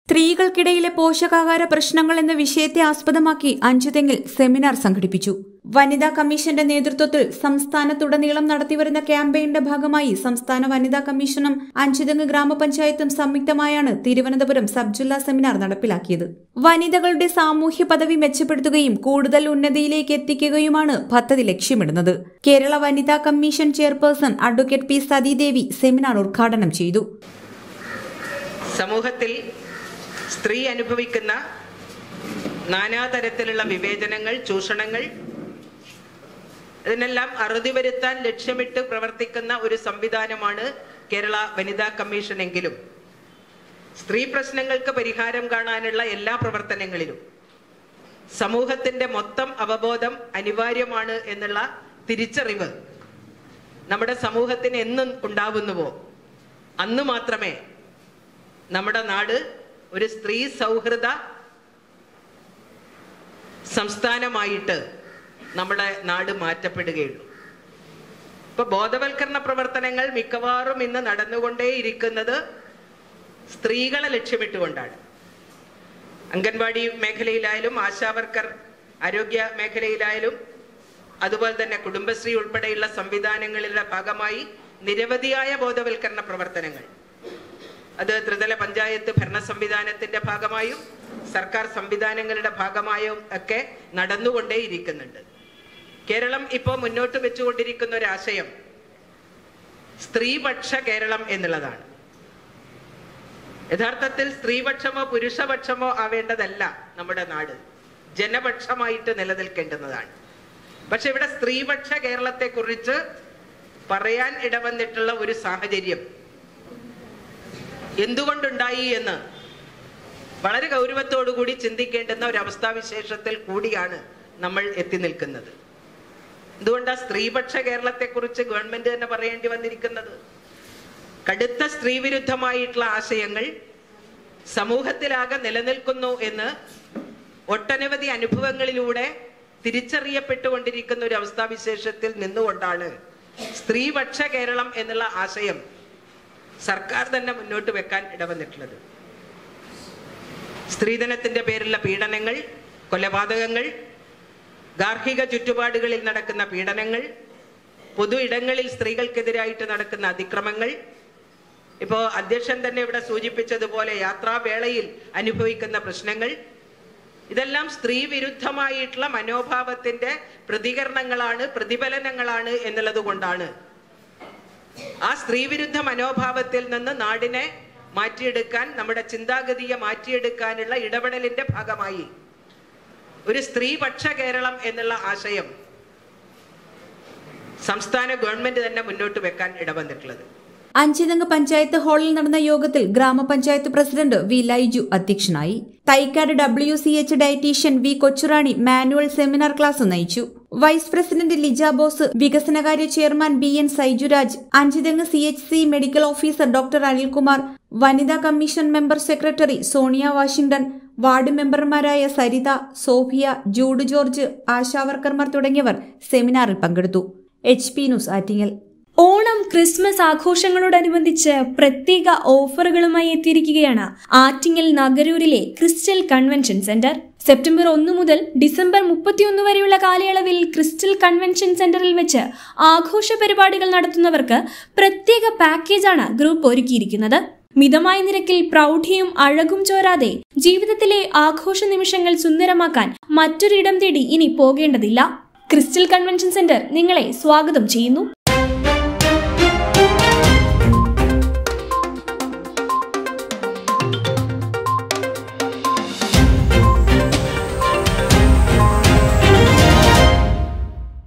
സ്ത്രീകൾക്കിടയിലെ പോഷകാഹാര പ്രശ്നങ്ങൾ എന്ന വിഷയത്തെ ആസ്പദമാക്കി അഞ്ചുതെങ്ങിൽ സെമിനാർ സംഘടിപ്പിച്ചു വനിതാ കമ്മീഷന്റെ നേതൃത്വത്തിൽ സംസ്ഥാനത്തുടനീളം നടത്തിവരുന്ന ക്യാമ്പയിന്റെ ഭാഗമായി സംസ്ഥാന വനിതാ കമ്മീഷനും അഞ്ചുതെങ്ങ് ഗ്രാമപഞ്ചായത്തും സംയുക്തമായാണ് തിരുവനന്തപുരം സബ് ജില്ലാ സെമിനാർ നടപ്പിലാക്കിയത് വനിതകളുടെ സാമൂഹ്യ പദവി മെച്ചപ്പെടുത്തുകയും കൂടുതൽ ഉന്നതിയിലേക്ക് എത്തിക്കുകയുമാണ് പദ്ധതി ലക്ഷ്യമിടുന്നത് Kerala Vanitha commission chairperson advocate P Sathidevi seminar ഉദ്ഘാടനം ചെയ്തു സമൂഹത്തിൽ സ്ത്രീ അനുഭവിക്കുന്ന നാനാതരത്തിലുള്ള വിവേചനങ്ങൾ ചൂഷണങ്ങൾ ഇതിനെല്ലാം അറുതി വരുത്താൻ ലക്ഷ്യമിട്ട് പ്രവർത്തിക്കുന്ന ഒരു സംവിധാനമാണ് കേരള വനിതാ കമ്മീഷൻ എങ്കിലും സ്ത്രീ പ്രശ്നങ്ങൾക്ക് പരിഹാരം കാണാനുള്ള എല്ലാ പ്രവർത്തനങ്ങളിലും സമൂഹത്തിന്റെ മൊത്തം അവബോധം അനിവാര്യമാണ് എന്നുള്ള തിരിച്ചറിവ് നമ്മുടെ സമൂഹത്തിന് എന്ന് ഉണ്ടാവുന്നുവോ അന്ന് മാത്രമേ നമ്മുടെ നാട് ഒരു സ്ത്രീ സൗഹൃദ സംസ്ഥാനമായിട്ട് നമ്മുടെ നാട് മാറ്റപ്പെടുകയുള്ളൂ ഇപ്പൊ ബോധവൽക്കരണ പ്രവർത്തനങ്ങൾ മിക്കവാറും ഇന്ന് നടന്നുകൊണ്ടേയിരിക്കുന്നത് സ്ത്രീകളെ ലക്ഷ്യമിട്ടുകൊണ്ടാണ് അംഗൻവാടി മേഖലയിലായാലും ആശാവർക്കർ ആരോഗ്യ മേഖലയിലായാലും അതുപോലെ തന്നെ കുടുംബശ്രീ ഉൾപ്പെടെയുള്ള സംവിധാനങ്ങളുടെ ഭാഗമായി നിരവധിയായ ബോധവൽക്കരണ പ്രവർത്തനങ്ങൾ അത് ത്രിതല പഞ്ചായത്ത് ഭരണ സംവിധാനത്തിന്റെ ഭാഗമായും സർക്കാർ സംവിധാനങ്ങളുടെ ഭാഗമായും ഒക്കെ നടന്നുകൊണ്ടേയിരിക്കുന്നുണ്ട് കേരളം ഇപ്പോൾ മുന്നോട്ട് വെച്ചുകൊണ്ടിരിക്കുന്ന ഒരു ആശയം സ്ത്രീപക്ഷ കേരളം എന്നുള്ളതാണ് യഥാർത്ഥത്തിൽ സ്ത്രീപക്ഷമോ പുരുഷപക്ഷമോ ആവേണ്ടതല്ല നമ്മുടെ നാട് ജനപക്ഷമായിട്ട് നിലനിൽക്കേണ്ടുന്നതാണ് പക്ഷെ ഇവിടെ സ്ത്രീപക്ഷ കേരളത്തെ കുറിച്ച് പറയാൻ ഇടവന്നിട്ടുള്ള ഒരു സാഹചര്യം എന്തുകൊണ്ടുണ്ടായി എന്ന് വളരെ ഗൗരവത്തോടു കൂടി ചിന്തിക്കേണ്ടുന്ന ഒരു അവസ്ഥാവിശേഷത്തിൽ കൂടിയാണ് നമ്മൾ എത്തി നിൽക്കുന്നത് എന്തുകൊണ്ടാ സ്ത്രീപക്ഷ കേരളത്തെക്കുറിച്ച് ഗവൺമെന്റ് തന്നെ പറയേണ്ടി വന്നിരിക്കുന്നത് കടുത്ത സ്ത്രീവിരുദ്ധമായിട്ടുള്ള ആശയങ്ങൾ സമൂഹത്തിലാകെ നിലനിൽക്കുന്നു എന്ന് ഒട്ടനവധി അനുഭവങ്ങളിലൂടെ തിരിച്ചറിയപ്പെട്ടുകൊണ്ടിരിക്കുന്ന ഒരു അവസ്ഥാവിശേഷത്തിൽ നിന്നുകൊണ്ടാണ് സ്ത്രീപക്ഷ കേരളം എന്നുള്ള ആശയം സർക്കാർ തന്നെ മുന്നോട്ട് വെക്കാൻ ഇടവന്നിട്ടുള്ളത് സ്ത്രീധനത്തിന്റെ പേരിലുള്ള പീഡനങ്ങൾ കൊലപാതകങ്ങൾ ഗാർഹിക ചുറ്റുപാടുകളിൽ നടക്കുന്ന പീഡനങ്ങൾ പൊതു ഇടങ്ങളിൽ സ്ത്രീകൾക്കെതിരായിട്ട് നടക്കുന്ന അതിക്രമങ്ങൾ ഇപ്പോ അധ്യക്ഷൻ തന്നെ ഇവിടെ സൂചിപ്പിച്ചതുപോലെ യാത്രാവേളയിൽ അനുഭവിക്കുന്ന പ്രശ്നങ്ങൾ ഇതെല്ലാം സ്ത്രീ വിരുദ്ധമായിട്ടുള്ള മനോഭാവത്തിന്റെ പ്രതികരണങ്ങളാണ് പ്രതിഫലനങ്ങളാണ് എന്നുള്ളത് കൊണ്ടാണ് ആ സ്ത്രീവിരുദ്ധ മനോഭാവത്തിൽ നിന്ന് നാടിനെ മാറ്റിയെടുക്കാൻ നമ്മുടെ ചിന്താഗതിയെ മാറ്റിയെടുക്കാനുള്ള ഇടപെടലിന്റെ ഭാഗമായി ഒരു സ്ത്രീപക്ഷ കേരളം എന്നുള്ള ആശയം സംസ്ഥാന ഗവൺമെന്റ് തന്നെ മുന്നോട്ട് വെക്കാൻ ഇടവന്നിട്ടുള്ളത് അഞ്ചിതംഗ പഞ്ചായത്ത് ഹാളിൽ നടന്ന യോഗത്തിൽ ഗ്രാമപഞ്ചായത്ത് പ്രസിഡന്റ് വി ലൈജു അധ്യക്ഷനായി Thycaud W C H dietitian V Kochurani Manuel seminar class നയിച്ചു വൈസ് പ്രസിഡന്റ് ലിജ ബോസ് വികസനകാര്യ ചെയർമാൻ ബി എൻ സൈജുരാജ് അഞ്ചിതംഗ C H C medical officer doctor Anilkumar Vanitha commission member secretary Sonia Washington ward മെമ്പർമാരായ സരിത സോഫിയ ജൂഡ് ജോർജ് ആശാവർക്കർമാർ തുടങ്ങിയവർ സെമിനാറിൽ പങ്കെടുത്തു H P news Attingal Onam Christmas ആഘോഷങ്ങളോടനുബന്ധിച്ച് പ്രത്യേക ഓഫറുകളുമായി എത്തിയിരിക്കുകയാണ് ആറ്റിങ്ങൽ നഗരൂരിലെ ക്രിസ്റ്റൽ കൺവെൻഷൻ സെന്റർ സെപ്റ്റംബർ ഒന്ന് മുതൽ ഡിസംബർ മുപ്പത്തിയൊന്ന് വരെയുള്ള കാലയളവിൽ ക്രിസ്റ്റൽ കൺവെൻഷൻ സെന്ററിൽ വെച്ച് ആഘോഷ പരിപാടികൾ നടത്തുന്നവർക്ക് പ്രത്യേക പാക്കേജാണ് ഗ്രൂപ്പ് ഒരുക്കിയിരിക്കുന്നത് മിതമായ നിരക്കിൽ പ്രൗഢിയും അഴകും ചോരാതെ ജീവിതത്തിലെ ആഘോഷ നിമിഷങ്ങൾ സുന്ദരമാക്കാൻ മറ്റൊരിടം തേടി ഇനി പോകേണ്ടതില്ല ക്രിസ്റ്റൽ കൺവെൻഷൻ സെന്റർ നിങ്ങളെ സ്വാഗതം ചെയ്യുന്നു